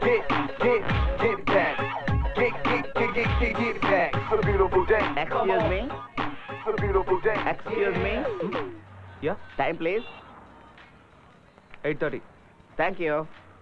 get, get, get it back. Get, get, get, get, get, get it back. It's a beautiful day. Excuse me It's a beautiful day. Excuse me yeah time please eight thirty thank you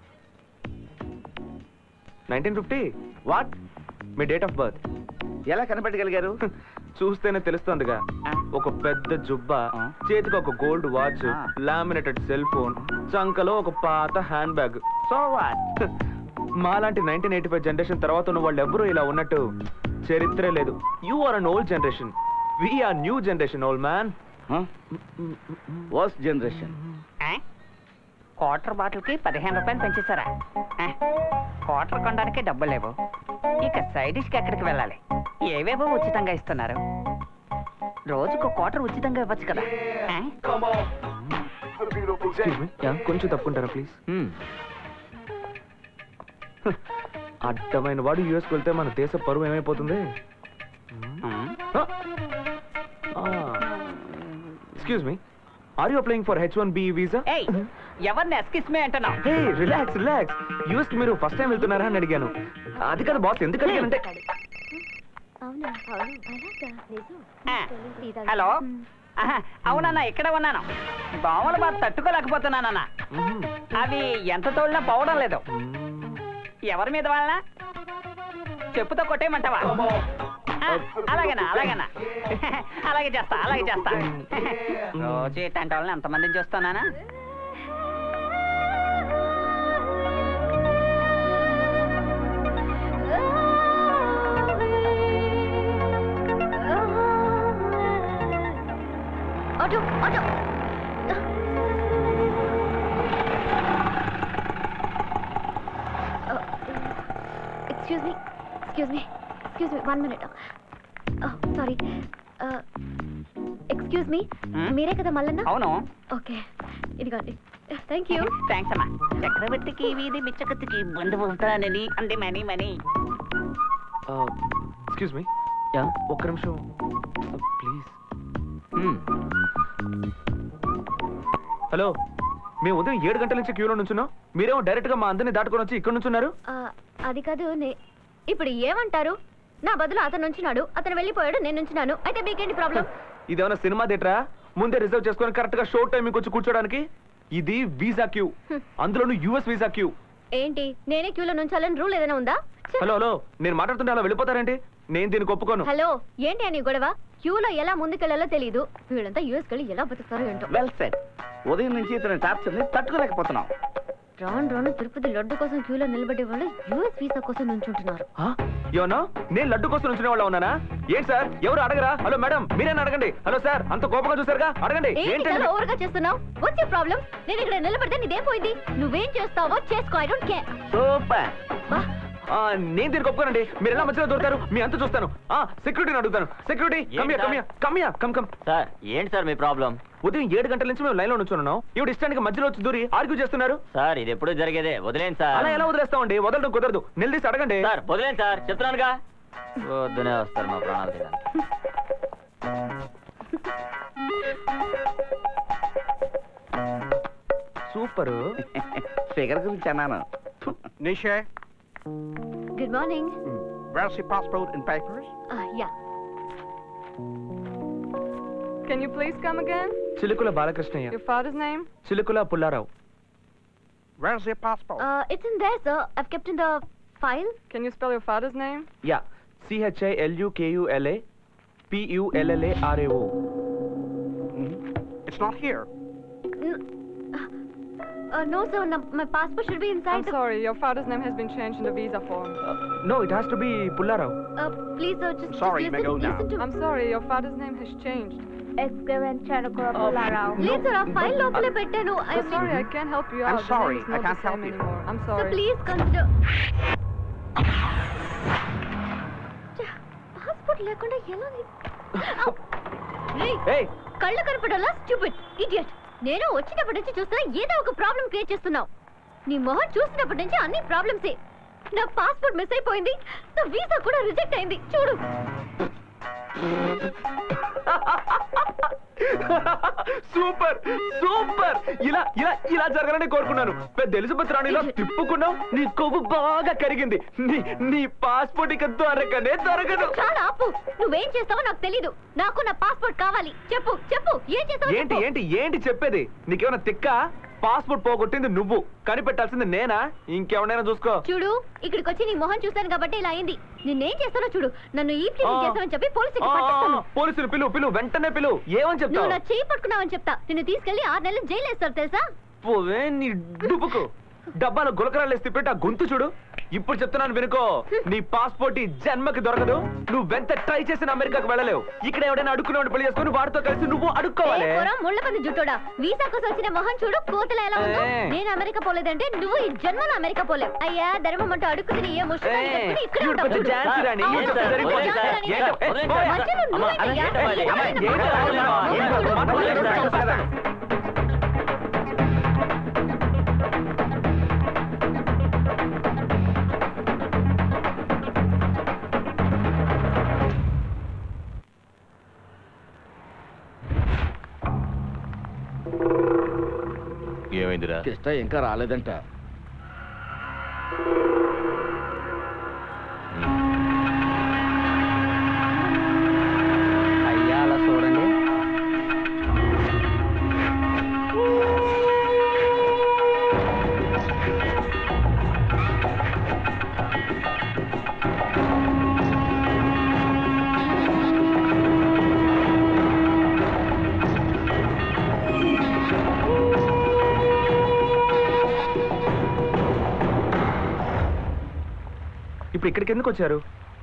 nineteen fifty what మీ date of birth ఎలా కనిపెట్టగలిగారు చూస్తేనే తెలుస్తుందిగా ఒక పెద్ద జుబ్బా ఆ. చేతికి ఒక gold watch ఆ. లామినేటెడ్ సెల్ ఫోన్ చంకలో ఒక పాత హ్యాండ్ బ్యాగ్ సో వాట్ మాలాంటి నైన్టీన్ ఎయిటీ ఫైవ్ జనరేషన్ తర్వాత ఉన్న వాళ్ళు ఎవరు ఇలా ఉన్నట్టు చరిత్రే లేదు you are an old generation or new generation old man worst generation quarter బాటిల్కి పదిహేను రూపాయలు పెంచేశారా ఆ, క్వార్టర్ కొనడానికి డబ్బులు లేవు ఇక సైడ్ డిష్కి ఎక్కడికి వెళ్ళాలి ఏవేవో ఉచితంగా ఇస్తున్నారు రోజుకు క్వార్టర్ ఉచితంగా ఇవ్వచ్చు కదా ఆ? Come on. It's a beautiful day. కొంచెం తప్పుకుంటారా ప్లీజ్ అడ్డమైన వాడు యూఎస్కి వెళ్తే మన దేశ పరువు ఏమైపోతుంది um. Excuse me are you applying for H one B visa ఏయ్ ఎవరిని ఎస్కిస్మే అంటున్నావు హే రిలాక్స్ రిలాక్స్ యూఎస్ కి మీరు ఫస్ట్ టైం వెళ్తున్నారా అని అడిగాను అది కదా బాస్ ఎందుకు అడిగానంటే అవునా అవును అలాగా నిజం ఆ, హలో ఆహా, అవునన్నా ఇక్కడ ఉన్నాను దోమల బాధ తట్టుకోలేకపోతున్నానన్నా మ్మ్. అవి ఎంత తోడినా పోవడం లేదు ఎవరి మీద వాళ్ళ చెప్పుతో కొట్టేయమంటావా ఆ, అలాగేనా అలాగేనా అలాగే చేస్తా అలాగే చేస్తా రోజు ఇట్లాంటి వాళ్ళని ఎంతమందిని చూస్తున్నానా auto auto excuse me excuse me excuse me one minute sorry excuse me Hmm? మీరే కదా మల్లన్న అవును ఓకే ఇదిగోండి థ్యాంక్ యూ థ్యాంక్స్ అమ్మా చక్రవర్తికి వీధి బిచ్చకత్తికి బంధు అవుతానని అంది money money excuse me yeah ఒక్క నిమిషం ప్లీజ్ హలో మేము ఉదయం ఏడు గంటల నుంచి క్యూలో నుంచున్నాం మీరేమో డైరెక్ట్ గా మా అందరిని దాటుకొని వచ్చి ఇక్కడ నుంచున్నారు అది కాదు నే- ఇప్పుడు ఏమంటారు నా బదులు అతను ఉంచున్నాడు అతను వెళ్ళిపోయాడు నేను ఉంచున్నాను అయితే మీకేంటి ప్రాబ్లం ఇదేమన్నా సినిమా థియేటరా ముందే రిజర్వ్ చేసుకొని కరెక్ట్ గా షో టైం వచ్చి కూర్చోడానికి ఇది వీసా క్యూ అందులోను యుఎస్ వీసా క్యూ ఏంటి నేనే క్యూలో నుంచాలని రూల్ ఏదైనా ఉందా ఛ! హలో హలో నేను మాట్లాడుతుంటే అలా వెళ్ళిపోతారేంటి నేను దీనికి ఒప్పుకోను హలో ఏంటి అని గొడవ క్యూలో ఎలా ముందుకెళ్లాలో తెలియదు వీళ్ళంతా యూఎస్ కెళ్ళి ఎలా బతుకుతారో ఏంటో వెల్ సెట్ ఉదయం నుంచి ఇతని టార్చర్ ని తట్టుకోలేకపోతున్నాం రాను రాను తిరుపతి లడ్డు కోసం క్యూలో నిలబడే వాళ్ళు యూఎస్ వీసా కోసం నుంచుంటున్నారు ఏమన్నా నేను లడ్డు కోసం నుంచునే వాళ్ళ ఉన్నానా ఏంటి సార్ ఎవరు అడగరా హలో మేడం మీరేనా అడగండి హలో సార్ అంత కోపంగా చూసారుగా అడగండి ఏంటి ఏంటండి చాలా ఓవర్ గా చేస్తున్నావు వచ్చే ప్రాబ్లం నేను ఇక్కడ నిలబడితే నీదేం పోయింది నువ్వేం చేస్తావో చేసుకో ఐ డోంట్ కేర్ సూపర్ ఆ, నేను దీనికి ఒప్పుకోనండి మీరు ఎలా మధ్యలో దొరుకుతారు మీ అంత చూస్తాను ఆ సెక్యూరిటీని అడుగుతాను సెక్యూరిటీ కమ్యా సార్? కమ్యా కమ్యా కమ్ కమ్ సార్ ఏంటి సార్ మీ ప్రాబ్లం ఉదయం ఏడు గంటల నుంచి మేము లైన్ లో నుంచున్నాం ఇవి ఇష్టానికి మధ్యలో వచ్చి దూరి ఆర్గ్యూ చేస్తున్నారు సార్ ఇది ఎప్పుడు జరిగేదే వదిలేండి సార్ అలా ఎలా వదిలేస్తామండి వదలడం కుదరదు నిలదీసి అడగండి సార్ వదిలేండి సార్ చెప్తున్నానుగా వద్దునే వస్తారు మా ప్రాణాలు తీయడానికి. సూపర్ ఫిగర్ గురించి అన్నాను Nisha, good morning where's your passport and papers? Yeah Can you please come again? చిలుకుల Balakrishnaiah Your father's name? చిలుకుల Pullarao Where's your passport? It's in there sir I've kept in the file Can you spell your father's name? Yeah CHI ఎల్యుకేయుఎల్ఏ పియుఎల్ఎల్ఏఆర్ఏఓ it's not here. No sir my passport should be I'm inside the sorry, your father's name has been changed in the visa form. No it has to be Pullarao please sir just Sorry, may go now. I'm sorry, your father's name has changed. లేదు sir ఆ file లోపలే పెట్టాను I I'm sorry, I can't help you I'm out. sorry, the name is I not can't the same help you. anymore. I'm sir sorry. Please consider passport లేకుండా ఎలా ని- ఔ! రేయ్, ఏయ్ కళ్ళు కనపడాలా స్టూపిడ్ ఇడియట్ నేను వచ్చినప్పటి నుంచి చూస్తున్నా ఏదో ఒక ప్రాబ్లం క్రియేట్ చేస్తున్నావు నీ మొహం చూసినప్పటి నుంచి అన్ని ప్రాబ్లమ్సే నా పాస్పోర్ట్ మిస్ అయిపోయింది నా వీసా కూడా రిజెక్ట్ అయింది చూడు సూపర్ సూపర్ ఇలా ఇలా ఇలా జరగాలని కోరుకున్నాను పెద్ద ఎలిజబెత్ రాణిలా తిప్పుకున్నావు నీ కొవ్వు బాగా కరిగింది నీ నీ పాస్పోర్ట్ ఇక దొరకనే దొరకదు చాలా ఆపు నువ్వేం చేస్తావో నాకు తెలీదు నాకు నా పాస్పోర్ట్ కావాలి చెప్పు చెప్పు ఏం చేస్తావో ఏంటి చెప్పు. ఏంటి ఏంటి చెప్పేది నీకేమైనా తిక్క పాస్పోర్ట్ పోగొట్టింది నువ్వు కనిపెట్టాల్సింది నేనా ఇంకెవరైనా చూసుకో చూడు ఇక్కడికి వచ్చి నీ మొహం చూస్తాను కాబట్టి ఇలా అయింది నిన్నేం చేస్తానో చూడు నన్ను ఈ ఆ. చేస్తావని చెప్పి పోలీసుకి ఆ, ఆ, పట్టిస్తాను పోలీసులు పిలువు పిలువు వెంటనే పిలువు ఏమని నువ్వు చెప్తావు నా చేయి పట్టుకున్నావని చెప్తా నిన్ను తీసుకెళ్లి ఆరు నెలలు జైలు వేస్తారు తెలుసా పోవే నీ డుబుకు డబ్బాలో గులకరాలు వేసి తిప్పేట గొంతు చూడు ఇప్పుడు చెప్తున్నాను వినుకో నీ పాస్పోర్ట్ ఈ జన్మకి దొరకదు నువ్వెంత ట్రై చేసిన అమెరికాకు వెళ్ళలేవు ఇక్కడ ఎవడైనా అడుక్కునేవాడు పెళ్లి చేసుకుని వాడితో కలిసి నువ్వు అడుక్కోవాలి ఏ పోరా, ముళ్ళ పంది జుట్టోడా వీసా కోసం వచ్చిన మొహం చూడు కోతల ఎలా ఉందో ఏ. నేను అమెరికా పోలేదంటే నువ్వు ఈ జన్మలో అమెరికా పోలేవు అయ్యా ధర్మం అంటూ అడుక్కుని ఏ ఏయ్, ముష్టి ఇక్కడే ఈవిడ ఉంటావు కొంచెం చూడు. ఝాన్సీ రాణి, అవును, ఏం చెప్తే ఝాన్సీ సరిపోదు. రాణి. ఏంటో, ఏ, వదిలేండి. పోయా. మధ్యలో అమ్మ, నువ్వేంటయ్యా? అలా ఏంటో, ఎవరైనా అమ్మ, మాట్లాడు. ఏంటో, మొహం చూడు. మాట్లాడు, మాట్లాడు. ఏమైందిరా కిష్ట ఇంకా రాలేదంట అయ్యా అలా చూడండి ఇప్పుడు ఇక్కడికి ఎందుకు వచ్చారు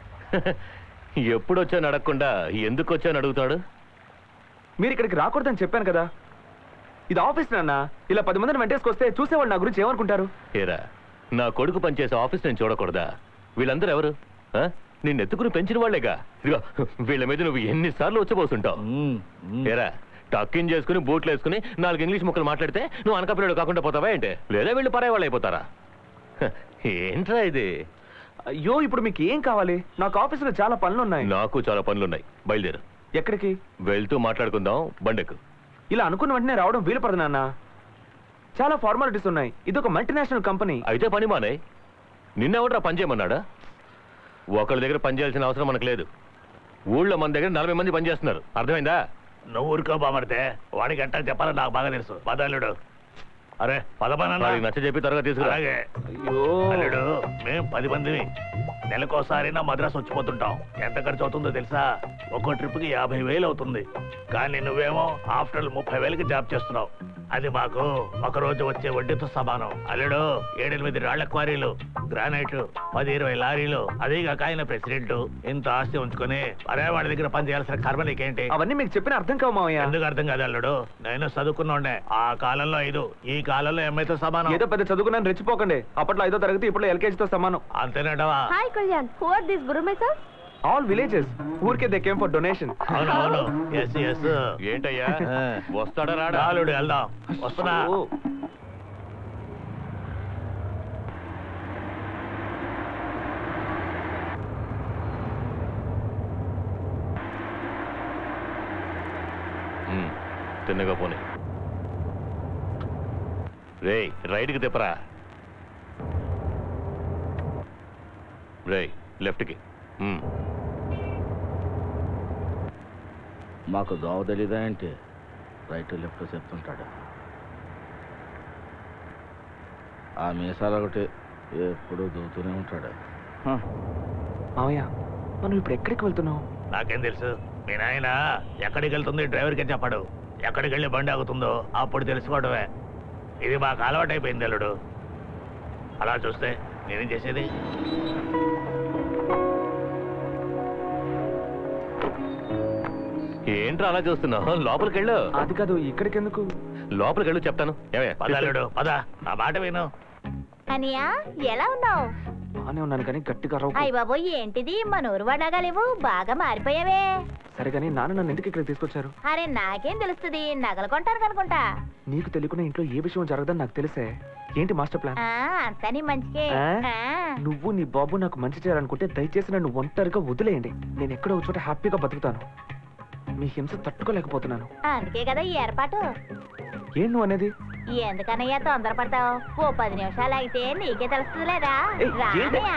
ఎప్పుడు వచ్చాను అడగకుండా ఎందుకు వచ్చాను అడుగుతాడు మీరు ఇక్కడికి రాకూడదని చెప్పాను కదా ఇది ఆఫీస్ నాన్న ఇలా పది మందిని వెంటేసుకొస్తే చూసేవాళ్ళు నా గురించి ఏమనుకుంటారు ఏరా నా కొడుకు పనిచేసే ఆఫీస్ నేను చూడకూడదా వీళ్ళందరూ ఎవరు ఆ? నిన్ను ఎత్తుకుని పెంచిన వాళ్లేగా ఇదిగో వీళ్ళ మీద నువ్వు ఎన్నిసార్లు వచ్చబోతుంటావు మ్మ్, మ్మ్. ఏరా టక్కిన్ చేసుకుని బూట్లు వేసుకుని నాలుగు ఇంగ్లీష్ ముక్కలు మాట్లాడితే నువ్వు అనకపిల్లడు కాకుండా పోతావా ఏంటి లేదా వీళ్ళు పరాయి వాళ్ళు అయిపోతారా హ, ఏంట్రా ఇది అయ్యో ఇప్పుడు మీకు ఏం కావాలి నాకు ఆఫీసులో చాలా పనులు ఉన్నాయి నాకు చాలా పనులున్నాయి బయలుదేరు ఎక్కడికి వెళ్తూ మాట్లాడుకుందాం బండెక్కు ఇలా అనుకున్న వెంటనే రావడం వీలు పడదు నాన్న చాలా ఫార్మాలిటీస్ ఉన్నాయి ఇది ఒక మల్టీనేషనల్ కంపెనీ అయితే పని మానే నిన్నెవడరా పని చేయమన్నాడా ఒకళ్ళ దగ్గర పని చేయాల్సిన అవసరం మనకు లేదు ఊళ్ళో మన దగ్గర నలభై మంది పని చేస్తున్నారు అర్థమైందా నువ్వు ఊరుకో బామడితే వాడికి ఎట్టా చెప్పాలో నాకు బాగా తెలుసు పదల్లుడు అరే పదమన్నా వాడికి నచ్చ చెప్పి త్వరగా తీసుకురా అలాగే అయ్యో అల్లుడు మేము పది మందిని నెలకోసారి నా మద్రాసు వచ్చిపోతుంటాం ఎంత ఖర్చు అవుతుందో తెలుసా ఒక్కో ట్రిప్కి యాభై వేలు అవుతుంది కానీ నువ్వేమో ఆఫ్టర్ ముప్పై వేలకి జాబ్ చేస్తున్నావు అది మాకు ఒక రోజు వచ్చే వడ్డీతో సమానం అల్లుడు ఏడెనిమిది రాళ్ల క్వారీలు గ్రానైట్ పది ఇరవై లారీలు అదేగాక ఆయన ప్రెసిడెంట్ ఇంత ఆస్తి ఉంచుకొని అరే వాడి దగ్గర పని చేయాల్సిన కర్మ నీకేంటి అవన్నీ మీకు చెప్పిన అర్థం కావు మావయ్య ఎందుకు అర్థం కాదు అల్లుడు నేను చదువుకున్నోండే ఆ కాలంలో ఐదు ఈ కాలంలో ఎంఐతో సమానం ఏదో పెద్ద చదువుకున్నాను రెచ్చిపోకండి అప్పట్లో ఐదో తరగతి ఇప్పుడు ఎల్కేజీతో సమానం అంతేనటవా hi Kalyan who are this బుర్రమై సార్ ఆల్ విలేజెస్ ఊరికే దే కేమ్ ఫర్ డొనేషన్ అవును అవును ఎస్ ఎస్ ఏంటయ్యా వస్తాడా రాడా రాలుడు వెళ్దాం వస్తున్నా ఉమ్, తిన్నగా పోనీ రే రైట్కి తిప్పరా రే లెఫ్ట్కి ఉమ్, మాకు దోవ తెలీదా ఏంటి రైట్ లెఫ్ట్ చెప్తుంటాడు ఆ మీసాలు ఒకటి ఎప్పుడు దూతూనే ఉంటాడు హ. మావయ్య మనం ఇప్పుడు ఎక్కడికి వెళ్తున్నాం నాకేం తెలుసు మీ నాయన ఎక్కడికి వెళ్తుంది డ్రైవర్కే చెప్పాడు ఎక్కడికి వెళ్ళి బండి ఆగుతుందో అప్పుడు తెలుసుకోవడమే ఇది మాకు అలవాటైపోయింది అల్లుడు అలా చూస్తే నేనేం చేసేది ఏంట్రా అలా చూస్తున్నావు లోపలికి వెళ్ళు అది కాదు ఇక్కడికి ఎందుకు లోపలికి వెళ్ళు చెప్తాను ఏమయ్య, పద అల్లుడు పద నా మాట విను అనియా ఎలా ఉన్నావు బానే ఉన్నాను కానీ గట్టిగా రావు అయ్య బాబు ఏంటిది మన ఊరు వాడగలేవు బాగా మారిపోయావే సరే కానీ నాన్న నన్ను ఎందుకు ఇక్కడ తీసుకొచ్చారు అరే నాకేం తెలుస్తుంది నగలు కొంటాను అనుకుంటా నీకు తెలియకుండా ఇంట్లో ఏ విషయం జరగదని నాకు తెలిసే ఏంటి మాస్టర్ ప్లాన్ ఆ, అంతా నీ మంచికే ఆ? ఆ, నువ్వు నీ బాబు నాకు మంచి చేయాలనుకుంటే దయచేసి నన్ను ఒంటరిగా వదిలేయండి నేను ఎక్కడో ఒక చోట హ్యాపీగా బతుకుతాను మీ హింస తట్టుకోలేకపోతున్నాను అందుకే కదా ఈ ఏర్పాటు ఏం నువ్వు అనేది ఎందుకనయ్యా తొందరపడతావు ఓ పది నిమిషాలు అయితే నీకే తెలుస్తుంది లేదా ఏయ్, ఏంటి? రానయ్యా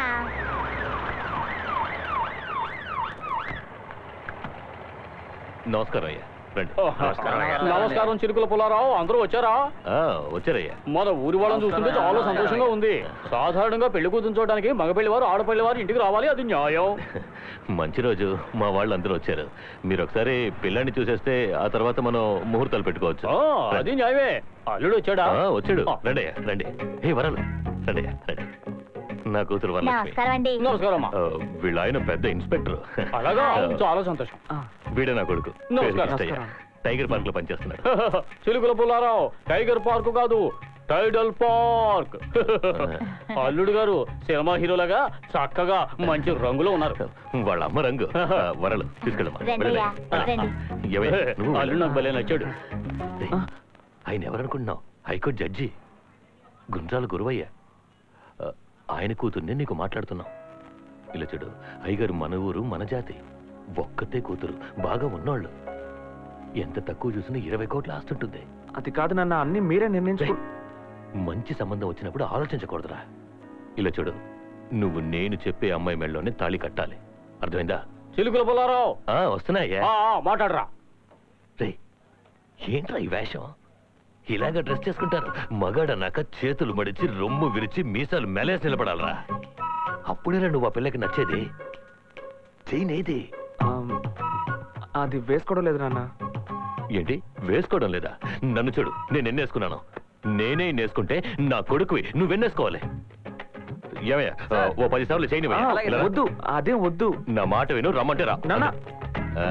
నమస్కారం అయ్యా రండి నమస్కారం చిరుకుల పుల్లారావు అందరూ వచ్చారా ఆ, వచ్చారయ్యా మన ఊరి వాళ్ళని చూస్తుంటే చాలా సంతోషంగా ఉంది సాధారణంగా పెళ్లి కూతురు చూడడానికి మగపెళ్లి వారు ఆడపల్లి వారు ఇంటికి రావాలి అది న్యాయం మంచి రోజు మా వాళ్ళు అందరూ వచ్చారు మీరు ఒకసారి పిల్లాన్ని చూసేస్తే ఆ తర్వాత మనం ముహూర్తాలు పెట్టుకోవచ్చు ఆ, అది న్యాయమే అల్లుడు వచ్చాడా ఆ, వచ్చాడు ఆ. రండి అయ్యా రండి ఏ వరాలు రండి అయ్యా, రండి నా కూతురు వరలక్ష్మి నమస్కారం అండి నమస్కారం అమ్మా ఆ, వీళ్ళ ఆయన పెద్ద ఇన్స్పెక్టర్ అలాగా చాలా సంతోషం ఆ, వీడే నా కొడుకు నమస్కారం, పేరు కృష్ణయ్య. నమస్కారం. టైగర్ పార్క్ లో పనిచేస్తున్నాడు చిలుకుల పుల్లారావు టైగర్ పార్క్ కాదు టైడల్ పార్క్ అల్లుడు గారు సినిమా హీరోలాగా చక్కగా మంచి రంగులో ఉన్నారు వాళ్ళ అమ్మ రంగు ఆ, వరలు తీసుకెళ్ళమ్మా రండయ్యా రండి ఏవే, నువ్వు అల్లుడు నాకు భలే నచ్చాడు ఏయ్, ఆయన ఎవరనుకుంటున్నావు హైకోర్టు జడ్జి గుండ్రాల గురువయ్య ఆ, ఆయన కూతుర్ని నీకు మాట్లాడుతున్నావు ఇలా చూడు అయ్యగారు మన ఊరు మన జాతి ఒక్కతే కూతురు బాగా ఉన్నోళ్ళు ఎంత తక్కువ చూసినా ఇరవై కోట్ల ఆస్తుంటుంది అది కాదు నాన్న అన్ని మీరే నిర్ణయించుకో మంచి సంబంధం వచ్చినప్పుడు ఆలోచించకూడదురా ఇలా చూడు నువ్వు నేను చెప్పే అమ్మాయి మెళ్ళలోనే తాళి కట్టాలి అర్థమైందా చిలుకుల పుల్లారావు ఆ, వస్తున్నాయ్యా ఆ, ఆ, మాట్లాడరా రే ఏంట్రా ఈ వేషం ఇలాగ డ్రెస్ చేసుకుంటారు మగాడన్నాక చేతులు మడిచి రొమ్ము విరిచి మీసాలు మెలేసి నిలబడాలరా అప్పుడేరా నువ్వు ఆ పిల్లకి నచ్చేది చేయనేది ఆమ్, అది వేసుకోవడం లేదు నాన్న ఏంటి వేసుకోవడం లేదా నన్ను చూడు నేను ఎన్నేసుకున్నాను నేనే ఎన్నేసుకుంటే నా కొడుకువి నువ్వెన్నేసుకోవాలి ఏమయ్యా ఆ, ఓ పది సార్లు చేయని ఆ, వద్దు అదేం వద్దు నా మాట విను రమ్మంటే రా నాన్న. ఆ.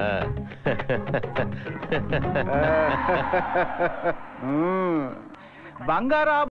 బంగారా